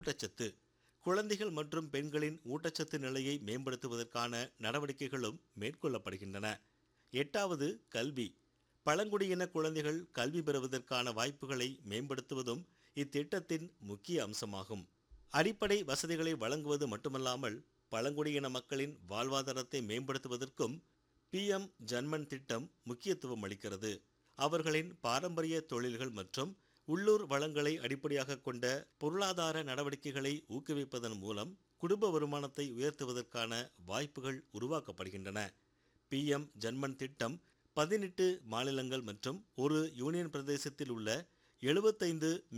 ஊட்டச்சத்து குழந்தைகள் மற்றும் பெண்களின் ஊட்டச்சத்து நிலையை மேம்படுத்துவதற்கான நடவடிக்கைகளும் மேற்கொள்ளப்படுகின்றன எட்டாவது கல்வி பழங்குடியின குழந்தைகள் கல்வி பெறுவதற்கான வாய்ப்புகளை மேம்படுத்துவதும் இத்திட்டத்தின் முக்கிய அம்சமாகும் அடிப்படை வசதிகளை வழங்குவது மட்டுமல்லாமல் பழங்குடியின மக்களின் வாழ்வாதாரத்தை மேம்படுத்துவதற்கும் பிஎம் ஜன்மன் திட்டம் முக்கியத்துவம் அளிக்கிறது அவர்களின் பாரம்பரிய தொழில்கள் மற்றும் உள்ளூர் வளங்களை அடிப்படையாக கொண்ட பொருளாதார நடவடிக்கைகளை ஊக்குவிப்பதன் மூலம் குடும்ப வருமானத்தை உயர்த்துவதற்கான வாய்ப்புகள் உருவாக்கப்படுகின்றன பிஎம் ஜன்மன் திட்டம் பதினெட்டு மாநிலங்கள் மற்றும் ஒரு யூனியன் பிரதேசத்தில் உள்ள எழுபத்தைந்து